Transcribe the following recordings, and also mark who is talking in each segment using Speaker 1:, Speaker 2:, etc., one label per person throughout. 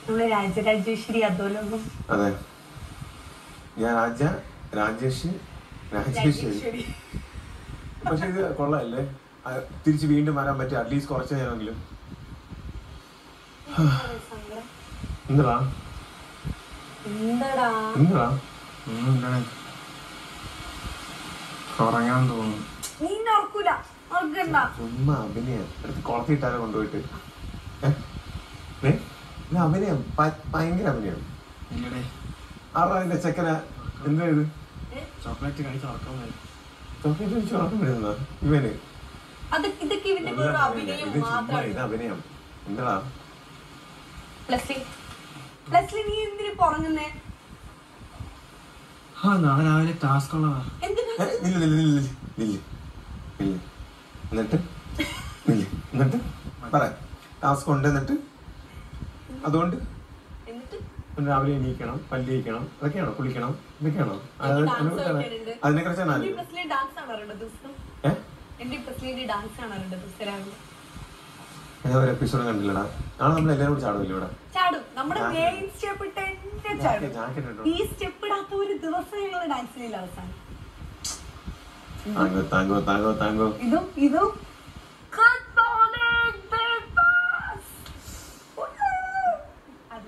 Speaker 1: നമ്മള് രാജരാജേശ്വരി അധോലോകം
Speaker 2: അതെ ഞാൻ രാജ രാജേഷ് രാജേശ്വരി
Speaker 1: രാജേശ്വരി
Speaker 2: പക്ഷെ ഇത് കൊള്ളാല്ലേ ആ, തിരിച്ച് വീണ്ടും വരാൻ പറ്റും അറ്റ്ലീസ്റ്റ് കുറച്ച് നേരമെങ്കിലും
Speaker 1: സങ്കടം.
Speaker 2: എന്താ
Speaker 1: എന്താടാ
Speaker 2: എന്താ
Speaker 3: ഉറങ്ങാൻ തോന്നുന്നു
Speaker 1: നീ എന്നെ ഓർക്കൂല ഓർക്കണ്ട
Speaker 2: ചുമ്മാ അഭിനയം എടുത്ത് കുളത്തിയിട്ടാലോ കൊണ്ടുപോയിട്ട് ഏ? ഏ? ഇത് അഭിനയം ഭ- ഭയങ്കര അഭിനയം
Speaker 3: ഇല്ലടേ
Speaker 2: ആറാ അതിന്റെ ചെക്കന എന്താ ഇത്
Speaker 3: ചോക്ലേറ്റ് കഴിച്ച് ഉറക്കം വരും
Speaker 2: ചോക്ലേറ്റ് കഴിച്ച് ഉറക്കം വരുന്ന ഇവന്
Speaker 1: അത് ഇതൊക്കെ ഇവന്റെ
Speaker 2: നല്ല
Speaker 1: വേറെ
Speaker 2: അഭിനയം.
Speaker 1: അഭിനയം
Speaker 2: ഇത് ചുമ്മാ ഇത്
Speaker 1: മാത്രമാണ്
Speaker 2: അഭിനയം എന്താ
Speaker 1: പ്ലസ്ലി പ്ലസ്ലി നീ എന്തിനു പറഞ്ഞേ
Speaker 3: ആ നാളെ രാവിലെ ടാസ്ക് ഉള്ളതാ
Speaker 1: എന്തിനാ
Speaker 2: ഏ, നില്ല് നില്ല് നില്ല് നില്ല് നില്ല് എന്നിട്ട് നില്ല് എന്നിട്ട് പറ ടാസ്ക് ഉണ്ട് എന്നിട്ട് അതുകൊണ്ട്
Speaker 1: എന്നിട്ട്
Speaker 2: രാവിലെ എണീക്കണം പല്ല് തേക്കണം അതൊക്കെയാണോ കുളിക്കണം ഇതൊക്കെയാണോ അത്
Speaker 1: എനിക്ക് dance
Speaker 2: അതിനെക്കുറിച്ചാണ്
Speaker 1: കളിക്കാനുണ്ട്.
Speaker 2: അതിനെ കുറിച്ചാണ്
Speaker 1: എന്റെ
Speaker 2: ആലോചിക്കുന്നത്.
Speaker 1: പ്ലസ്ലി ഡാൻസ് കാണാറുണ്ട് ദിവസം
Speaker 2: ഏ
Speaker 1: എന്റെ പ്ലസ്ലിന്റെ ഡാൻസ് കാണാറുണ്ട് ദിവസം രാവിലെ
Speaker 2: ഞാൻ ഒരു എപ്പിസോഡ് കണ്ടില്ലടാ നാളെ നമ്മൾ എല്ലാവരും കൂടി ചാടുമല്ലോ ഇവിടെ
Speaker 1: ചാടും നമ്മുടെ
Speaker 2: ഞാൻ-
Speaker 1: മെയിൻ സ്റ്റെപ്പ് ഇട്ട് എന്നെ ചാടും
Speaker 2: ജാക്കറ്റ് ഇട്ടോ
Speaker 1: ഈ സ്റ്റെപ്പ് ഇടാത്ത ഒരു ദിവസം ഞങ്ങൾ ഡാൻസിലില്ല അവസാനം
Speaker 2: താങ്കോ താങ്കോ താങ്കോ താങ്കോ
Speaker 1: ഇതും ഇതും Good morning, Big Boss. അത്.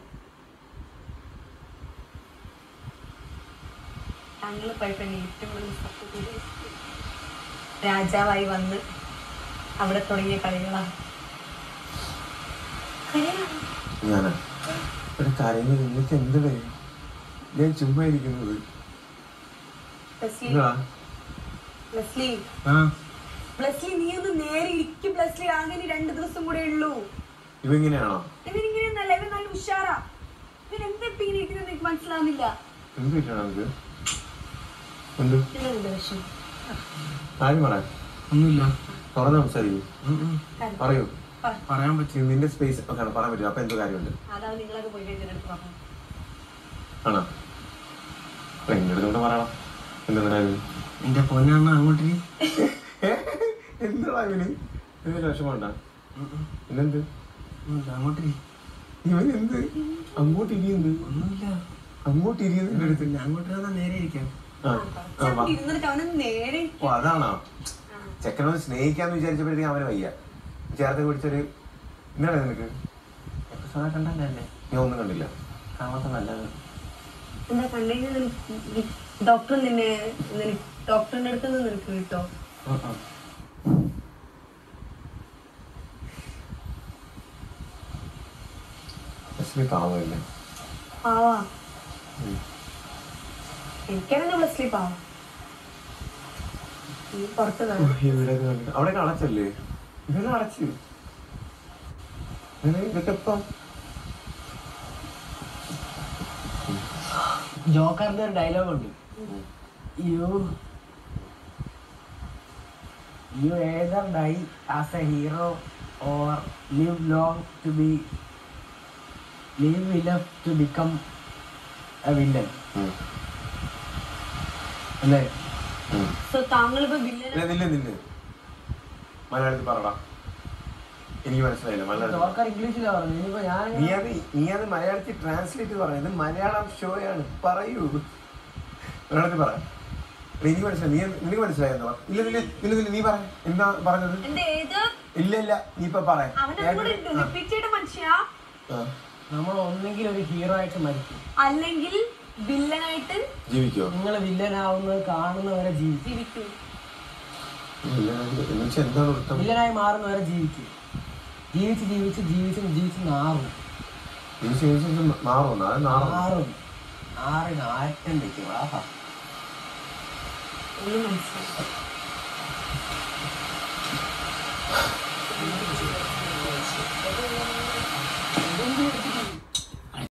Speaker 1: താങ്കൾ പോയപ്പോൾ ഏറ്റവും കൂടുതൽ സപ്പോർട്ട് ചെയ്തത് രാജാവായി വന്ന് അവിടെ തുടങ്ങിയ കളികളാണ് കളിയാണ്
Speaker 2: ഞാനാ ഒരു കരയുന്നത് നിങ്ങൾക്ക് എന്ത് വരും ഞാൻ ചുമ്മാ ഇരിക്കുന്നത്
Speaker 1: പ്ലസ്ലി
Speaker 2: എന്താ
Speaker 1: പ്ലസ്ലി
Speaker 3: ആ
Speaker 1: പ്ലസ്ലി നീ ഒന്ന് നേരെ ഇരിക്കും പ്ലസ്ലി ആകെ ഇനി രണ്ട് ദിവസം കൂടെ ഉള്ളൂ
Speaker 2: ഇവ ഇങ്ങനെയാണോ
Speaker 1: ഇവനിങ്ങനെ നല്ല ഇവൻ നല്ല ഉഷാറാ ഇവൻ എന്താ ഇപ്പൊ ഇങ്ങനെ ഇരിക്കുന്നത് എനിക്ക് മനസ്സിലാവുന്നില്ല
Speaker 2: എന്ത് പറ്റണം നമുക്ക് എന്ത്
Speaker 1: ഇവനുണ്ട് വിഷം
Speaker 2: കാര്യം പറയാം
Speaker 3: ഒന്നുമില്ല
Speaker 2: തുറന്ന് സംസാരിക്കൂ
Speaker 3: ഉം, ഉം.
Speaker 2: പറയൂ
Speaker 1: പറ.
Speaker 3: പറയാൻ പറ്റും
Speaker 2: ഇത് നിന്റെ സ്പേസ് ഒക്കെ പറയാൻ പറ്റും അപ്പൊ എന്ത് കാര്യമുണ്ട്
Speaker 1: അതാ നിങ്ങളൊക്കെ പോയി കഴിഞ്ഞാൽ എടുത്ത് പറഞ്ഞു
Speaker 2: ആണോ അപ്പൊ എന്റെ അടുത്ത് കൊണ്ട് പറയണം എന്താണ് കാര്യം
Speaker 3: എന്റെ പൊന്നാണ് അങ്ങോട്ട് ഇരി.
Speaker 2: എന്താ ഇവന് എന്തൊരു വിഷമമുണ്ട പിന്നെന്ത്
Speaker 3: ഒന്നുമില്ല, അങ്ങോട്ട് ഇരി.
Speaker 2: ഇവൻ എന്ത് അങ്ങോട്ട് ഇരിയുന്നത്
Speaker 3: ഒന്നുമില്ല
Speaker 2: അങ്ങോട്ട് ഇരിയുന്നത് എന്റെ അടുത്ത്
Speaker 3: പിന്നെ അങ്ങോട്ട് ഇരുന്നാ നേരെ ഇരിക്കാം
Speaker 2: ആ ആ, വാ.
Speaker 1: ഇരുന്നിട്ട് അവനെ നേരെ
Speaker 2: ഓ അതാണോ
Speaker 1: ആ.
Speaker 2: ചെക്കനൊന്ന് സ്നേഹിക്കാന്ന് വിചാരിച്ചപ്പോഴത്തേക്കും അവന് വയ്യ ചേർത്ത് പിടിച്ചൊരു എന്താണ് നിനക്ക്
Speaker 3: എപ്പിസോഡ് കണ്ടല്ലേ
Speaker 2: ഞാൻ ഒന്നും കണ്ടില്ല
Speaker 3: കാണാത്ത നല്ലത്
Speaker 1: എന്താ കണ്ടെങ്കിൽ ഡോക്ടർ നിന്നെ നിനക്ക് ഡോക്ടറിന്റെ അടുത്ത് നിന്ന് നിനക്ക് കിട്ടോ
Speaker 3: ഉം, ഉം.
Speaker 2: ലക്ഷ്മി പാവമില്ലേ
Speaker 1: പാവാ
Speaker 2: ഉം.
Speaker 1: എനിക്കാണെങ്കിൽ പ്ലസ്ലി പാവാ നീ പുറത്ത്
Speaker 2: ഓ,
Speaker 1: കാണും
Speaker 2: ഇവിടെ അവിടെ അടച്ചല്ലേ ഇവിടെ അടച്ചു ഇങ്ങനെ ഇതൊക്കെ ഇപ്പം
Speaker 3: ജോക്കറിന്റെ ഒരു ഡയലോഗ് ഉണ്ട് you you either die as a hero or live long to be live വിലഫ് ടു ബിക്കം എ വില്ലൻ
Speaker 2: ഉം.
Speaker 3: അല്ലേ
Speaker 2: ഉം.
Speaker 1: സോ താങ്കൾ ഇപ്പൊ
Speaker 2: ഇല്ല,
Speaker 1: വില്ലനെ
Speaker 2: നില്ല് നില്ല് മലയാളത്തിൽ പറടാ എനിക്ക് മനസ്സിലായില്ല മലയാളത്തിൽ
Speaker 3: ജോക്കർ ഇംഗ്ലീഷിലാണ് പറഞ്ഞു ഇനിയിപ്പോ ഞാൻ
Speaker 2: നീ അത് നീ അത് മലയാളത്തിൽ ട്രാൻസ്ലേറ്റ് പറഞ്ഞു ഇത് മലയാളം ഷോയാണ് പറയൂ മലയാളത്തിൽ പറ എടാ, എനിക്ക് മനസ്സിലായി നീ നിനക്ക് മനസ്സിലായെന്നോ ഇല്ല നില്ല നില്ല നില്ല നീ പറ എന്താ പറഞ്ഞത്
Speaker 1: എന്റെ ഏത്
Speaker 2: ഇല്ല ഇല്ല നീ ഇപ്പൊ പറ
Speaker 1: അവനെ കൂടെ റിപ്പീറ്റ് ചെയ്ത മനുഷ്യ
Speaker 2: ആ,
Speaker 3: നമ്മൾ ഒന്നെങ്കിൽ ഒരു ഹീറോ ആയിട്ട് മരിക്കും
Speaker 1: അല്ലെങ്കിൽ വില്ലനായിട്ട്
Speaker 2: ജീവിക്കോ
Speaker 3: നിങ്ങൾ വില്ലനാവുന്നത് കാണുന്നവരെ ജീവിക്കും
Speaker 1: ജീവിക്കും
Speaker 2: ഇല്ല, എന്നുവെച്ചാ എന്താണ് അർത്ഥം
Speaker 3: വില്ലനായി മാറുന്നവരെ ജീവിക്കും ജീവിച്ച് ജീവിച്ച് ജീവിച്ച് ജീവിച്ച് നാറും
Speaker 2: നീ ശേഷം മാറുന്നു അത് നാറുന്നു
Speaker 3: നാറും നാറി നാറ്റം വെക്കും ആഹാ
Speaker 1: ഒന്നും മനസ്സിലായി